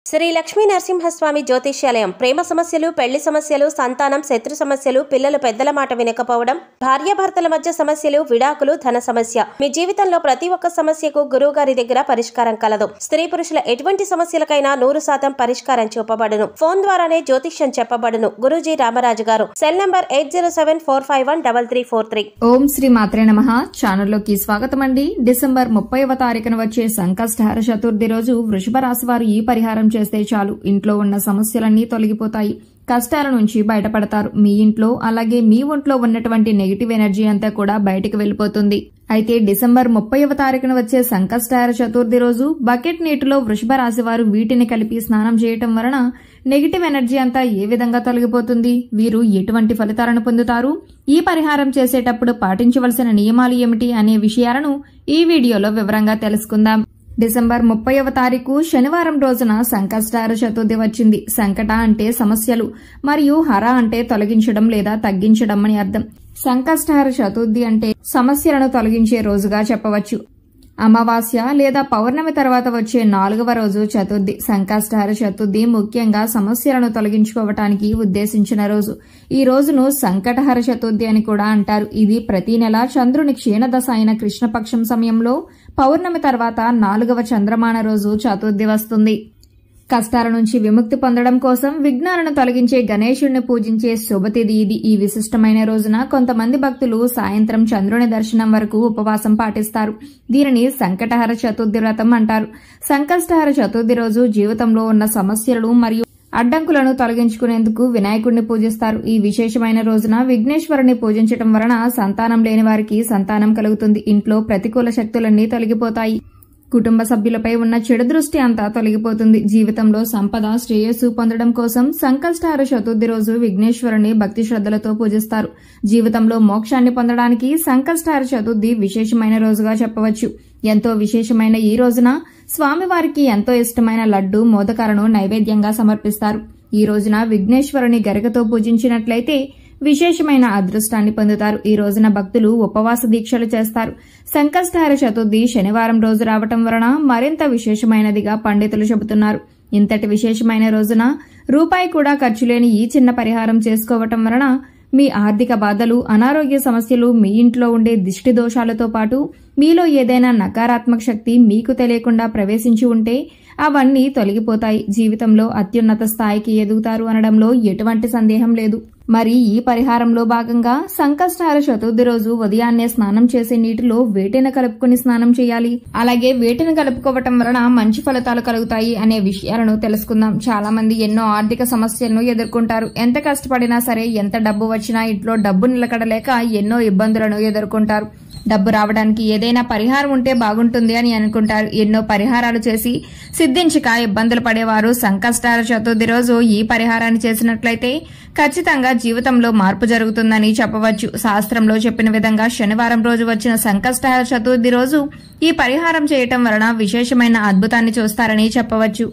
శ్రీ లక్ష్మీ నరసింహస్వామి జ్యోతిష్యాలయం ప్రేమ సమస్యలు పెళ్లి సమస్యలు సంతానం శత్రు సమస్యలు పిల్లలు పెద్దల మాట వినకపోవడం భార్యాభర్తల మధ్య సమస్యలు విడాకులు ధన సమస్య మీ జీవితంలో ప్రతి ఒక్క సమస్యకు గురువు గారి దగ్గర పరిష్కారం కలదు స్త్రీ పురుషుల ఎటువంటి సమస్యలకైనా నూరు శాతం పరిష్కారం చూపబడును ఫోన్ ద్వారానే జ్యోతిష్యం చెప్పబడును గురూజీ రామరాజు గారు cell number eight zero seven four five one double three four three ఓం శ్రీ మాత్రే నమ ఛానల్లోకి స్వాగతం అండి డిసెంబర్ ముప్పైవ తారీఖున వచ్చే సంకష్టహార చతుర్థి రోజు వృషభ రాశి వారు ఈ పరిహారం చేస్తే చాలు ఇంట్లో ఉన్న సమస్యలన్నీ తొలగిపోతాయి కష్టాల నుంచి బయటపడతారు మీ ఇంట్లో అలాగే మీ ఒంట్లో ఉన్నటువంటి నెగిటివ్ ఎనర్జీ అంతా కూడా బయటికి వెళ్లిపోతుంది అయితే డిసెంబర్ ముప్పైవ తారీఖున వచ్చే సంకష్టహార చతుర్థి రోజు బకెట్ నీటిలో వృషభ రాశి వారు వీటిని కలిపి స్నానం చేయటం వలన నెగిటివ్ ఎనర్జీ అంతా ఏ విధంగా తొలగిపోతుంది వీరు ఎటువంటి ఫలితాలను పొందుతారు ఈ పరిహారం చేసేటప్పుడు పాటించవలసిన నియమాలు ఏమిటి అనే విషయాలను ఈ వీడియోలో వివరంగా తెలుసుకుందాం డిసెంబర్ ముప్పైవ తారీఖు శనివారం రోజున సంకష్టహార చతుర్థి వచ్చింది సంకట అంటే సమస్యలు మరియు హర అంటే తొలగించడం లేదా తగ్గించడం అని అర్థం సంకష్టహార చతుర్థి అంటే సమస్యలను తొలగించే రోజుగా చెప్పవచ్చు అమావాస్య లేదా పౌర్ణమి తర్వాత వచ్చే నాలుగవ రోజు చతుర్థి సంకష్టహార చతుర్థి ముఖ్యంగా సమస్యలను తొలగించుకోవటానికి ఉద్దేశించిన రోజు ఈ రోజును సంకటహర చతుర్థి అని కూడా అంటారు ఇది ప్రతి నెల చంద్రుని క్షీణదశ అయిన కృష్ణపక్షం సమయంలో పౌర్ణమి తర్వాత నాలుగవ చంద్రమాన రోజు చతుర్థి వస్తుంది కష్టాల నుంచి విముక్తి పొందడం కోసం విఘ్నాలను తొలగించే గణేశుడిని పూజించే శుభతిథి ఇది ఈ విశిష్టమైన రోజున కొంతమంది భక్తులు సాయంత్రం చంద్రుని దర్శనం వరకు ఉపవాసం పాటిస్తారు దీనిని సంకటహర చతుర్థి వ్రతం అంటారు సంకష్టహర చతుర్థి రోజు జీవితంలో ఉన్న సమస్యలు మరియు అడ్డంకులను తొలగించుకునేందుకు వినాయకుడిని పూజిస్తారు ఈ విశేషమైన రోజున విఘ్నేశ్వరుని పూజించడం వలన సంతానం లేని వారికి సంతానం కలుగుతుంది ఇంట్లో ప్రతికూల శక్తులన్నీ తొలగిపోతాయి కుటుంబ సభ్యులపై ఉన్న చెడు దృష్టి అంతా తొలగిపోతుంది జీవితంలో సంపద శ్రేయస్సు పొందడం కోసం సంకష్టహార చతుర్థి రోజు విఘ్నేశ్వరుని భక్తి శ్రద్ధలతో పూజిస్తారు జీవితంలో మోక్షాన్ని పొందడానికి సంకష్టహార చతుర్థి విశేషమైన రోజుగా చెప్పవచ్చు ఎంతో విశేషమైన ఈ రోజున స్వామివారికి ఎంతో ఇష్టమైన లడ్డు మోదకాలను నైవేద్యంగా సమర్పిస్తారు ఈ రోజున విఘ్నేశ్వరుని గరికతో పూజించినట్లయితే విశేషమైన అదృష్టాన్ని పొందుతారు ఈ రోజున భక్తులు ఉపవాస దీక్షలు చేస్తారు సంకష్టహార చతుర్థి శనివారం రోజు రావటం వలన మరింత విశేషమైనదిగా పండితులు చెబుతున్నారు ఇంతటి విశేషమైన రోజున రూపాయి కూడా ఖర్చు లేని ఈ చిన్న పరిహారం చేసుకోవటం వలన మీ ఆర్థిక బాధలు అనారోగ్య సమస్యలు మీ ఇంట్లో ఉండే దిష్టి దోషాలతో పాటు మీలో ఏదైనా నకారాత్మక శక్తి మీకు తెలియకుండా ప్రవేశించి ఉంటే అవన్నీ తొలగిపోతాయి జీవితంలో అత్యున్నత స్థాయికి ఎదుగుతారు అనడంలో ఎటువంటి సందేహం లేదు మరి ఈ పరిహారంలో భాగంగా సంకష్టహార చతుర్థి రోజు ఉదయాన్నే స్నానం చేసే నీటిలో వేటిని కలుపుకుని స్నానం చేయాలి అలాగే వేటిని కలుపుకోవటం వలన మంచి ఫలితాలు కలుగుతాయి అనే విషయాలను తెలుసుకుందాం చాలా మంది ఎన్నో ఆర్థిక సమస్యలను ఎదుర్కొంటారు ఎంత కష్టపడినా సరే ఎంత డబ్బు వచ్చినా ఇంట్లో డబ్బు నిలకడలేక ఎన్నో ఇబ్బందులను ఎదుర్కొంటారు డబ్బు రావడానికి ఏదైనా పరిహారం ఉంటే బాగుంటుంది అని అనుకుంటారు ఎన్నో పరిహారాలు చేసి సిద్ధించక ఇబ్బందులు పడేవారు సంకష్టాల చతుర్థి రోజు ఈ పరిహారాన్ని చేసినట్లయితే ఖచ్చితంగా జీవితంలో మార్పు జరుగుతుందని చెప్పవచ్చు శాస్త్రంలో చెప్పిన విధంగా శనివారం రోజు వచ్చిన సంకష్టాల చతుర్థి రోజు ఈ పరిహారం చేయటం వలన విశేషమైన అద్భుతాన్ని చూస్తారని చెప్పవచ్చు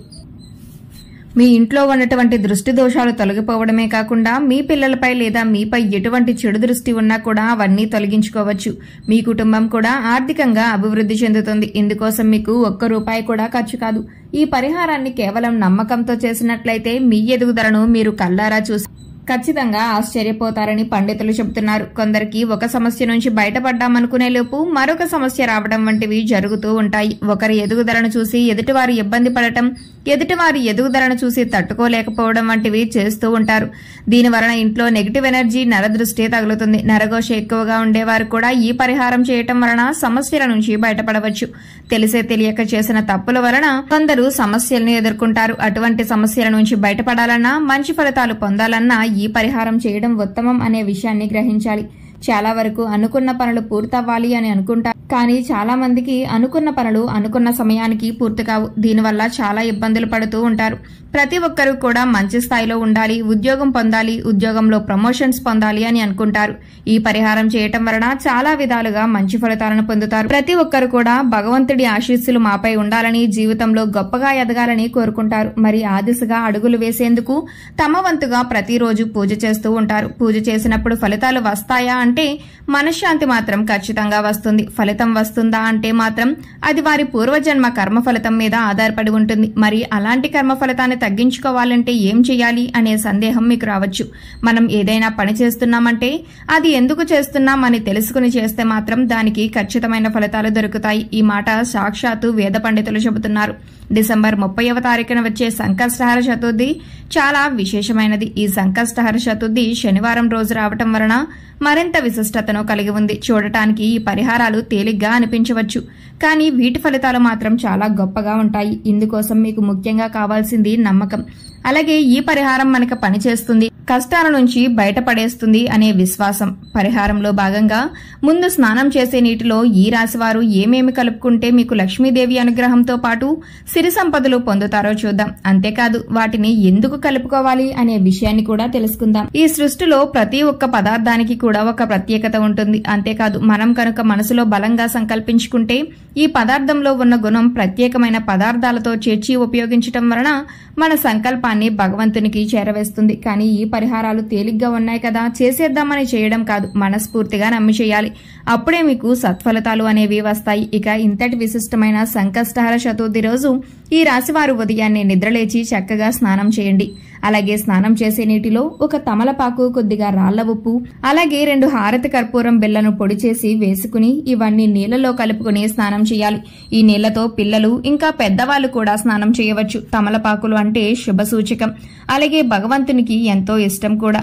మీ ఇంట్లో ఉన్నటువంటి దృష్టి దోషాలు తొలగిపోవడమే కాకుండా మీ పిల్లలపై లేదా మీపై ఎటువంటి చెడు దృష్టి ఉన్నా కూడా అవన్నీ తొలగించుకోవచ్చు మీ కుటుంబం కూడా ఆర్థికంగా అభివృద్ధి చెందుతుంది ఇందుకోసం మీకు ఒక్క రూపాయి కూడా ఖర్చు కాదు ఈ పరిహారాన్ని కేవలం నమ్మకంతో చేసినట్లయితే మీ ఎదుగుదలను మీరు కల్లారా చూసి ఖచ్చితంగా ఆశ్చర్యపోతారని పండితులు చెబుతున్నారు కొందరికి ఒక సమస్య నుంచి బయటపడ్డామనుకునే లోపు మరొక సమస్య రావడం వంటివి జరుగుతూ ఉంటాయి ఒకరి ఎదుగుదలను చూసి ఎదుటివారు ఇబ్బంది పడటం ఎదుటివారి ఎదుగుదలను చూసి తట్టుకోలేకపోవడం వంటివి చేస్తూ ఉంటారు దీని వలన ఇంట్లో నెగిటివ్ ఎనర్జీ నరదృష్టి తగులుతుంది నరఘోష ఎక్కువగా ఉండేవారు కూడా ఈ పరిహారం చేయటం వలన సమస్యల నుంచి బయటపడవచ్చు తెలిసే తెలియక చేసిన తప్పుల వలన కొందరు సమస్యలను ఎదుర్కొంటారు అటువంటి సమస్యల నుంచి బయటపడాలన్నా మంచి ఫలితాలు పొందాలన్నా ఈ పరిహారం చేయడం ఉత్తమం అనే విషయాన్ని గ్రహించాలి చాలా వరకు అనుకున్న పనులు పూర్తవ్వాలి అని అనుకుంటారు కానీ చాలా మందికి అనుకున్న పనులు అనుకున్న సమయానికి పూర్తి కావు దీనివల్ల చాలా ఇబ్బందులు పడుతూ ఉంటారు ప్రతి ఒక్కరూ కూడా మంచి స్థాయిలో ఉండాలి ఉద్యోగం పొందాలి ఉద్యోగంలో ప్రమోషన్స్ పొందాలి అని అనుకుంటారు ఈ పరిహారం చేయటం వలన చాలా విధాలుగా మంచి ఫలితాలను పొందుతారు ప్రతి ఒక్కరు కూడా భగవంతుడి ఆశీస్సులు మాపై ఉండాలని జీవితంలో గొప్పగా ఎదగాలని కోరుకుంటారు మరి ఆ దిశగా అడుగులు వేసేందుకు తమ వంతుగా ప్రతిరోజు పూజ చేస్తూ ఉంటారు పూజ చేసినప్పుడు ఫలితాలు వస్తాయా అంటే మనశ్శాంతి మాత్రం ఖచ్చితంగా వస్తుంది ఫలితం వస్తుందా అంటే మాత్రం అది వారి పూర్వజన్మ కర్మ ఫలితం మీద ఆధారపడి ఉంటుంది మరి అలాంటి కర్మ ఫలితాన్ని తగ్గించుకోవాలంటే ఏం చేయాలి అనే సందేహం మీకు రావచ్చు మనం ఏదైనా పని చేస్తున్నామంటే అది ఎందుకు చేస్తున్నాం అని తెలుసుకుని చేస్తే మాత్రం దానికి ఖచ్చితమైన ఫలితాలు దొరుకుతాయి ఈ మాట సాక్షాత్తు వేద పండితులు చెబుతున్నారు డిసెంబర్ ముప్పైవ తారీఖున వచ్చే సంకష్టహర చతుర్థి చాలా విశేషమైనది ఈ సంకష్టహర చతుర్థి శనివారం రోజు రావటం వలన మరింత విశిష్టతను కలిగి ఉంది చూడటానికి ఈ పరిహారాలు తేలిగ్గా అనిపించవచ్చు కానీ వీటి ఫలితాలు మాత్రం చాలా గొప్పగా ఉంటాయి ఇందుకోసం మీకు ముఖ్యంగా కావాల్సింది నమ్మకం అలాగే ఈ పరిహారం మనకు పనిచేస్తుంది కష్టాల నుంచి బయటపడేస్తుంది అనే విశ్వాసం పరిహారంలో భాగంగా ముందు స్నానం చేసే నీటిలో ఈ రాశివారు ఏమేమి కలుపుకుంటే మీకు లక్ష్మీదేవి అనుగ్రహంతో పాటు సిరి సంపదలు పొందుతారో చూద్దాం అంతేకాదు వాటిని ఎందుకు కలుపుకోవాలి అనే విషయాన్ని కూడా తెలుసుకుందాం ఈ సృష్టిలో ప్రతి ఒక్క పదార్థానికి కూడా ఒక ప్రత్యేకత ఉంటుంది అంతేకాదు మనం కనుక మనసులో బలంగా సంకల్పించుకుంటే ఈ పదార్థంలో ఉన్న గుణం ప్రత్యేకమైన పదార్థాలతో చేర్చి ఉపయోగించటం వలన మన సంకల్పాన్ని భగవంతునికి చేరవేస్తుంది కానీ ఈ పరిహారాలు తేలిగ్గా ఉన్నాయి కదా చేసేద్దామని చేయడం కాదు మనస్ఫూర్తిగా నమ్మి చేయాలి అప్పుడే మీకు సత్ఫలితాలు అనేవి వస్తాయి ఇక ఇంతటి విశిష్టమైన సంకష్టహర చతుర్థి రోజు ఈ రాశివారు ఉదయాన్నే నిద్రలేచి చక్కగా స్నానం చేయండి అలాగే స్నానం చేసే నీటిలో ఒక తమలపాకు కొద్దిగా రాళ్ల ఉప్పు అలాగే రెండు హారతి కర్పూరం బెల్లను పొడి చేసి వేసుకుని ఇవన్నీ నీళ్లలో కలుపుకుని స్నానం చేయాలి ఈ నీళ్లతో పిల్లలు ఇంకా పెద్దవాళ్ళు కూడా స్నానం చేయవచ్చు తమలపాకులు అంటే శుభ సూచకం అలాగే భగవంతునికి ఎంతో ఇష్టం కూడా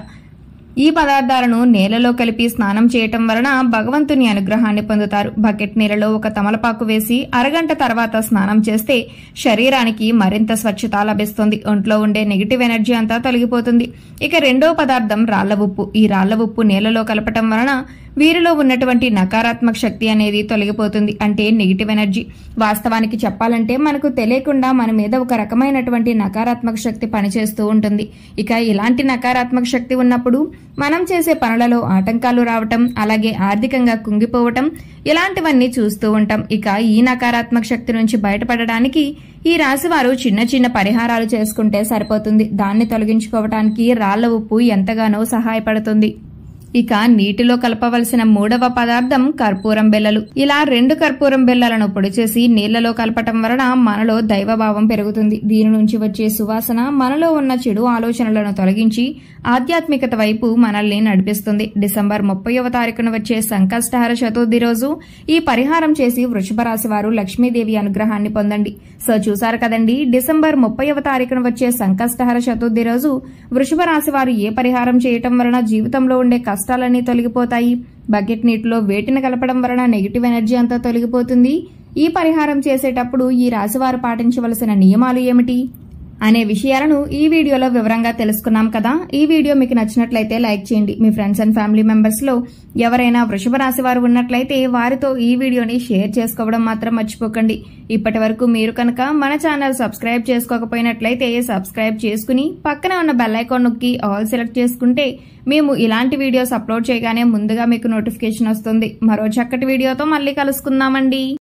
ఈ పదార్థాలను నేలలో కలిపి స్నానం చేయటం వలన భగవంతుని అనుగ్రహాన్ని పొందుతారు బకెట్ నీళ్ళలో ఒక తమలపాకు వేసి అరగంట తర్వాత స్నానం చేస్తే శరీరానికి మరింత స్వచ్ఛత లభిస్తుంది ఒంట్లో ఉండే నెగిటివ్ ఎనర్జీ అంతా తొలగిపోతుంది ఇక రెండో పదార్థం రాళ్ల ఉప్పు ఈ రాళ్ల ఉప్పు నేలలో కలపటం వలన వీరిలో ఉన్నటువంటి నకారాత్మక శక్తి అనేది తొలగిపోతుంది అంటే నెగిటివ్ ఎనర్జీ వాస్తవానికి చెప్పాలంటే మనకు తెలియకుండా మన మీద ఒక రకమైనటువంటి నకారాత్మక శక్తి పనిచేస్తూ ఉంటుంది ఇక ఇలాంటి నకారాత్మక శక్తి ఉన్నప్పుడు మనం చేసే పనులలో ఆటంకాలు రావటం అలాగే ఆర్థికంగా కుంగిపోవటం ఇలాంటివన్నీ చూస్తూ ఉంటాం ఇక ఈ నకారాత్మక శక్తి నుంచి బయటపడడానికి ఈ రాశివారు చిన్న చిన్న పరిహారాలు చేసుకుంటే సరిపోతుంది దాన్ని తొలగించుకోవటానికి రాళ్ల ఉప్పు ఎంతగానో సహాయపడుతుంది ఇక నీటిలో కలపవలసిన మూడవ పదార్థం కర్పూరం బెల్లలు ఇలా రెండు కర్పూరం బెల్లలను పొడి చేసి నీళ్లలో కలపటం వలన మనలో దైవభావం పెరుగుతుంది దీని నుంచి వచ్చే సువాసన మనలో ఉన్న చెడు ఆలోచనలను తొలగించి ఆధ్యాత్మికత వైపు మనల్ని నడిపిస్తుంది డిసెంబర్ ముప్పైవ తారీఖున వచ్చే సంకష్టహర చతుర్థి రోజు ఈ పరిహారం చేసి వృషభ రాశి వారు లక్ష్మీదేవి అనుగ్రహాన్ని పొందండి సో చూసారు కదండి డిసెంబర్ ముప్పైవ తారీఖున వచ్చే సంకష్టహర చతుర్థి రోజు వృషభ రాశి వారు ఏ పరిహారం చేయటం వలన జీవితంలో ఉండే కష్టాలన్నీ తొలగిపోతాయి బకెట్ నీటిలో వేటిని కలపడం వలన నెగిటివ్ ఎనర్జీ అంతా తొలగిపోతుంది ఈ పరిహారం చేసేటప్పుడు ఈ రాశివారు పాటించవలసిన నియమాలు ఏమిటి అనే విషయాలను ఈ వీడియోలో వివరంగా తెలుసుకున్నాం కదా ఈ వీడియో మీకు నచ్చినట్లయితే లైక్ చేయండి మీ ఫ్రెండ్స్ అండ్ ఫ్యామిలీ మెంబర్స్ లో ఎవరైనా వృషభ రాశి వారు ఉన్నట్లయితే వారితో ఈ వీడియోని షేర్ చేసుకోవడం మాత్రం మర్చిపోకండి ఇప్పటి వరకు మీరు కనుక మన ఛానల్ సబ్స్క్రైబ్ చేసుకోకపోయినట్లయితే సబ్స్క్రైబ్ చేసుకుని పక్కనే ఉన్న బెల్ ఐకాన్ నొక్కి ఆల్ సెలెక్ట్ చేసుకుంటే మేము ఇలాంటి వీడియోస్ అప్లోడ్ చేయగానే ముందుగా మీకు నోటిఫికేషన్ వస్తుంది మరో చక్కటి వీడియోతో మళ్ళీ కలుసుకుందామండి